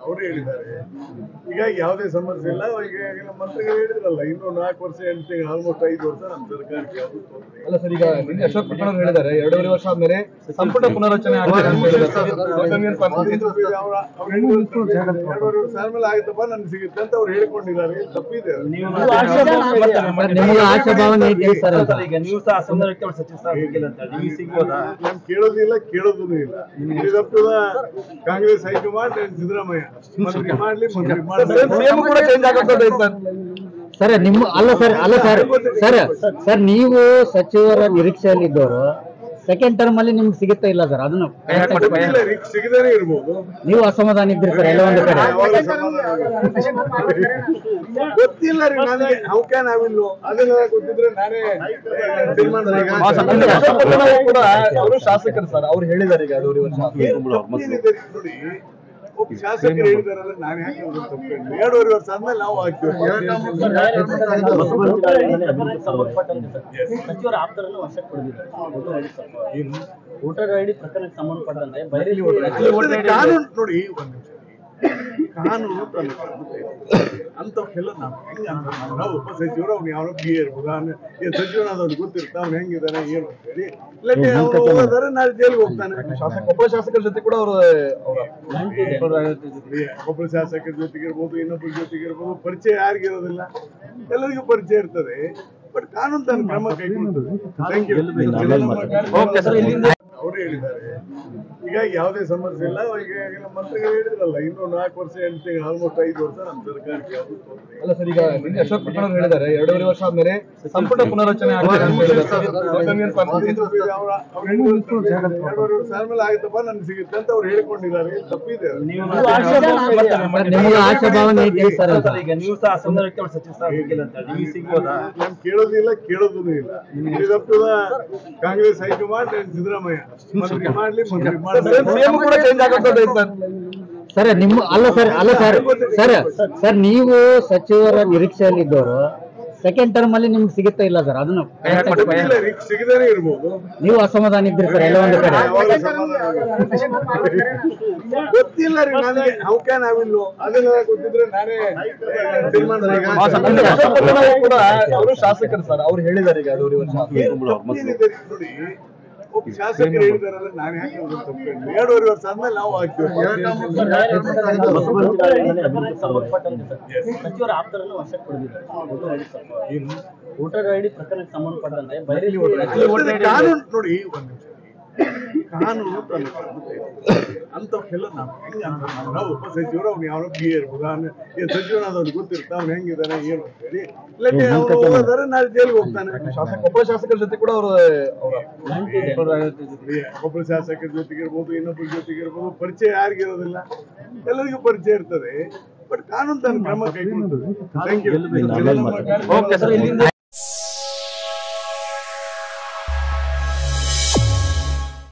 ಅವರು ಹೇಳಿದ್ದಾರೆ ಹೀಗಾಗಿ ಯಾವುದೇ ಸಮಸ್ಯೆ ಇಲ್ಲ ಈಗ ನಮ್ಮ ಮಂತ್ರಿಗಳು ಹೇಳಿದ್ರಲ್ಲ ಇನ್ನು ನಾಲ್ಕು ವರ್ಷ ಎಂಟು ತಿಂಗಳು ಆಲ್ಮೋಸ್ಟ್ ಐದು ವರ್ಷ ನಮ್ಮ ಸರ್ಕಾರಕ್ಕೆ ಯಾವುದು ತೊಂದರೆ ಇಲ್ಲ. ಅಲ್ಲ ಸರ್ ಈಗ ನಿನ್ನೆ ಅಶೋಕ್ ಪಟ್ಟಣ ಅವರು ಹೇಳಿದ್ದಾರೆ ಎರಡೂವರೆ ವರ್ಷ ಆದ್ಮೇಲೆ ಸಂಪುಟ ಪುನರಚನೆ ಆಗ್ತದೆ ಅಂತ ಹೇಳಿದ್ದಾರೆ ಸರ್. ಕಾಂಗ್ರೆಸ್ ಪಾರ್ಟಿ- ಅವ್ರ- ಅವ್ರು ಹೇಳಿದ್ರು ಎರಡೂವರೆ ವರ್ಷ ಆದ್ಮೇಲೆ ಆಯ್ತಪ್ಪ ನನ್ಗೆ ಸಿಗುತ್ತೆ ಅಂತ ಅವ್ರು ಹೇಳ್ಕೊಂಡಿದ್ದಾರೆ ತಪ್ಪಿದೆ ಅದು. ನಿಮ್ಗೆ ಆಶಾಭಾವನೆ ಐತೆ ಸರ್ ಅಂತ. ಈಗ ನೀವು ಸಹ ಸಂದರ್ಭಕ್ಕೆ ಅವ್ರು ಸಚಿವ ಸ್ಥಾನ ಸಿಕ್ಕಿಲ್ಲ ಅಂತ ನಿಮಗೆ ಸಿಗ್ಬೋದಾ ನಾನು ಕೇಳೋದಿಲ್ಲ ಕೇಳೋದೂ ಇಲ್ಲ It is up to the Congress high command and Siddaramaiah ಮಂತ್ರಿ ಮಾಡ್ಲಿ ಮಂತ್ರಿ ಮಾಡ್ಲಿ ಸಿಎಂ ಕೂಡ ಚೇಂಜ್ ಆಗುತ್ತದೆ ಸರ್ ಸರ್ ನಿಮ್ಮ ಅಲ್ಲ ಸರ್ ಅಲ್ಲ ಸರ್ ಸರ್ ಸರ್ ನೀವು ಸಚಿವರ ನಿರೀಕ್ಷೆಯಲ್ಲಿ ಇದ್ದವರು ಸೆಕೆಂಡ್ ಟರ್ಮ್ ಅಲ್ಲಿ ನಿಮ್ಗೆ ಸಿಗುತ್ತಾ ಇಲ್ಲ ಸರ್ ಅದನ್ನು ಗೊತ್ತಿಲ್ಲ ರೀ, ಸಿಗದೇನೆ ಇರ್ಬೋದು ನೀವು ಅಸಮಾಧಾನ ಇದ್ರಿ ಸರ್ ಎಲ್ಲ ಒಂದು ಕಡೆ ಯಾವಾಗ ಸಮಾಧಾನ ಆಗುತ್ತೆ? ಗೊತ್ತಿಲ್ಲ ರೀ ನನಗೆ ಹೌ ಕ್ಯಾನ್ ಐ ವಿಲ್ ಅದೆಲ್ಲ ಗೊತ್ತಿದ್ರೆ ನಾನೇ ತೀರ್ಮಾನ ಆ ಸರ್, ಅಂದ್ರೆ ಅಶೋಕ್ ಪಟ್ಟಣ ಅವರು ಕೂಡ ಅವರು ಶಾಸಕರು ಸರ್ ಅವ್ರು ಹೇಳಿದ್ದಾರೆ ಈಗ ಎರಡೂವರೆ ವರ್ಷ ಏನಿದೆ ನೋಡಿ ಒಬ್ಬ ಶಾಸಕರು ಹೇಳಿದಾರಲ್ಲ ನಾನು ಯಾಕೆ ಅವ್ರನ್ನ ತಪ್ಪಿಕೊಂಡು ಎರಡೂವರೆ ವರ್ಷ ಆದ್ಮೇಲೆ ನಾವು ಆಗ್ತೀವಿ ಸಚಿವರ ಆಪ್ತರನ್ನು ವಶಕ್ಕೆ ಪಡೆದಿದ್ದಾರೆ ವೋಟರ್ ಐಡಿ ಪ್ರಕರಣಕ್ಕೆ ಸಂಬಂಧಪಟ್ಟಂತೆ ಬೈರೇಲಿ ಗೊತ್ತಿದೆ, ಕಾನೂನು ನೋಡಿ ಒಂದ್ ನಿಮಿಷ ಕಾನೂನು ತನ್ನ ಕಾನೂನು ಇದೆ. ಅಂಥವ್ಕೆಲ್ಲ ನಾವು ಹೆಂಗ ಅಂತ ನಾವು- ನಾವು ಒಬ್ಬ ಸಚಿವರು ಅವ್ನು ಯಾವನೋ ಬಿ ಎ ಇರ್ಬೋದು ಅವ್ನು ಏನ್ ಸಚಿವನಾದವ್ನು ಗೊತ್ತಿರ್ತಾ ಅವ್ನು ಹೆಂಗಿದಾನೆ ಏನು ಅಂತ ಹೇಳಿ ಇಲ್ಲಕ್ಕೆ ಅವ್ನು ಹೋಗೋದಾದ್ರೆ ನಾಳೆ ಜೈಲಿಗೆ ಹೋಗ್ತಾನೆ ಶಾಸಕ ಒಬ್ಬ ಶಾಸಕರ ಜೊತೆ ಕೂಡ ಅವರು ಒಬ್ಬರು ಶಾಸಕರ ಜೊತೆಗಿರ್ಬೋದು ಇನ್ನೊಬ್ಬರ ಜೊತೆಗಿರ್ಬೋದು ಪರಿಚಯ ಯಾರಿಗಿರೋದಿಲ್ಲ ಎಲ್ಲರಿಗೂ ಪರಿಚಯ ಇರ್ತದೆ ಬಟ್ ಕಾನೂನು ತನ್ನ ಕ್ರಮ ಕೈಗೊಳ್ತದೆ Thank you. ಓಕೆ ಸರ್ ಇಲ್ಲಿಂದ ಅವರು ಹೇಳಿದ್ದಾರೆ ಹೀಗಾಗಿ ಯಾವುದೇ ಸಮಸ್ಯೆ ಇಲ್ಲ ಈಗ ನಮ್ಮ ಮಂತ್ರಿಗಳು ಹೇಳಿದ್ರಲ್ಲ ಇನ್ನು ನಾಲ್ಕು ವರ್ಷ ಎಂಟು ತಿಂಗಳು ಆಲ್ಮೋಸ್ಟ್ ಐದು ವರ್ಷ ನಮ್ಮ ಸರ್ಕಾರಕ್ಕೆ ಯಾವುದು ತೊಂದರೆ ಇಲ್ಲ. ಅಲ್ಲ ಸರ್ ಈಗ ನಿನ್ನೆ ಅಶೋಕ್ ಪಟ್ಟಣ ಅವರು ಹೇಳಿದ್ದಾರೆ ಎರಡೂವರೆ ವರ್ಷ ಆದ್ಮೇಲೆ ಸಂಪುಟ ಪುನರಚನೆ ಆಗ್ತದೆ ಅಂತ ಹೇಳಿದ್ದಾರೆ ಸರ್. ಕಾಂಗ್ರೆಸ್ ಪಾರ್ಟಿ- ಅವ್ರ- ಅವ್ರು ಹೇಳಿದ್ರು ಎರಡೂವರೆ ವರ್ಷ ಆದ್ಮೇಲೆ ಆಯ್ತಪ್ಪ ನನ್ಗೆ ಸಿಗುತ್ತೆ ಅಂತ ಅವ್ರು ಹೇಳ್ಕೊಂಡಿದ್ದಾರೆ ತಪ್ಪಿದೆ ಅದು. ನಿಮ್ಗೆ ಆಶಾಭಾವನೆ ಐತೆ ಸರ್ ಅಂತ. ಈಗ ನೀವು ಸಹ ಸಂದರ್ಭಕ್ಕೆ ಅವ್ರು ಸಚಿವ ಸ್ಥಾನ ಸಿಕ್ಕಿಲ್ಲ ಅಂತ ನಿಮಗೆ ಸಿಗ್ಬೋದಾ ನಾನು ಕೇಳೋದಿಲ್ಲ ಕೇಳೋದೂ ಇಲ್ಲ It is up to the Congress high command and Siddaramaiah ಮಂತ್ರಿ ಮಾಡ್ಲಿ ಮಂತ್ರಿ ಮಾಡ್ಲಿ ಸಿಎಂ ಕೂಡ ಚೇಂಜ್ ಆಗುತ್ತದೆ ಸರ್ ಸರ್ ನಿಮ್ಮ ಅಲ್ಲ ಸರ್ ಅಲ್ಲ ಸರ್ ಸರ್ ಸರ್ ನೀವು ಸಚಿವರ ನಿರೀಕ್ಷೆಯಲ್ಲಿ ಇದ್ದವರು ಸೆಕೆಂಡ್ ಟರ್ಮ್ ಅಲ್ಲಿ ನಿಮ್ಗೆ ಸಿಗುತ್ತಾ ಇಲ್ಲ ಸರ್ ಅದನ್ನು ಗೊತ್ತಿಲ್ಲ ರೀ, ಸಿಗದೇನೆ ಇರ್ಬೋದು ನೀವು ಅಸಮಾಧಾನ ಇದ್ರಿ ಸರ್ ಎಲ್ಲ ಒಂದು ಕಡೆ ಯಾವಾಗ ಸಮಾಧಾನ ಆಗುತ್ತೆ? ಗೊತ್ತಿಲ್ಲ ರೀ ನನಗೆ ಹೌ ಕ್ಯಾನ್ ಐ ವಿಲ್ ಅದೆಲ್ಲ ಗೊತ್ತಿದ್ರೆ ನಾನೇ ತೀರ್ಮಾನ ಆ ಸರ್, ಅಂದ್ರೆ ಅಶೋಕ್ ಪಟ್ಟಣ ಅವರು ಕೂಡ ಅವರು ಶಾಸಕರು ಸರ್ ಅವ್ರು ಹೇಳಿದ್ದಾರೆ ಈಗ ಎರಡೂವರೆ ವರ್ಷ ಏನಿದೆ ರೀ, ನೋಡಿ ಒಬ್ಬ ಶಾಸಕರು ಹೇಳಿದಾರಲ್ಲ ನಾನು ಯಾಕೆ ಅವ್ರನ್ನ ತಪ್ಪಿಕೊಂಡು ಎರಡೂವರೆ ವರ್ಷ ಆದ್ಮೇಲೆ ನಾವು ಆಗ್ತೀವಿ ಸಚಿವರ ಆಪ್ತರನ್ನು ವಶಕ್ಕೆ ಪಡೆದಿದ್ದಾರೆ ವೋಟರ್ ಐಡಿ ಪ್ರಕರಣಕ್ಕೆ ಸಂಬಂಧಪಟ್ಟಂತೆ ಬೈರೇಲಿ ಗೊತ್ತಿದೆ, ಕಾನೂನು ನೋಡಿ ಒಂದ್ ನಿಮಿಷ ಕಾನೂನು ತನ್ನ ಕಾನೂನು ಇದೆ. ಅಂಥವ್ಕೆಲ್ಲ ನಾವು ಹೆಂಗ ಅಂತ ನಾವು- ನಾವು ಒಬ್ಬ ಸಚಿವರು ಅವ್ನು ಯಾವನೋ ಬಿ ಎ ಇರ್ಬೋದು ಅವ್ನು ಏನ್ ಸಚಿವನಾದವ್ನು ಗೊತ್ತಿರ್ತಾ ಅವ್ನು ಹೆಂಗಿದಾನೆ ಏನು ಅಂತ ಹೇಳಿ ಇಲ್ಲಕ್ಕೆ ಅವ್ನು ಹೋಗೋದಾದ್ರೆ ನಾಳೆ ಜೈಲಿಗೆ ಹೋಗ್ತಾನೆ ಶಾಸಕ ಒಬ್ಬ ಶಾಸಕರ ಜೊತೆ ಕೂಡ ಅವರು ಒಬ್ಬರು ಶಾಸಕರ ಜೊತೆಗಿರ್ಬೋದು ಇನ್ನೊಬ್ಬರ ಜೊತೆಗಿರ್ಬೋದು ಪರಿಚಯ ಯಾರಿಗಿರೋದಿಲ್ಲ ಎಲ್ಲರಿಗೂ ಪರಿಚಯ ಇರ್ತದೆ ಬಟ್ ಕಾನೂನು ತನ್ನ ಕ್ರಮ ಕೈಗೊಳ್ತದೆ Thank you. ಓಕೆ ಸರ್ ಇಲ್ಲಿಂದ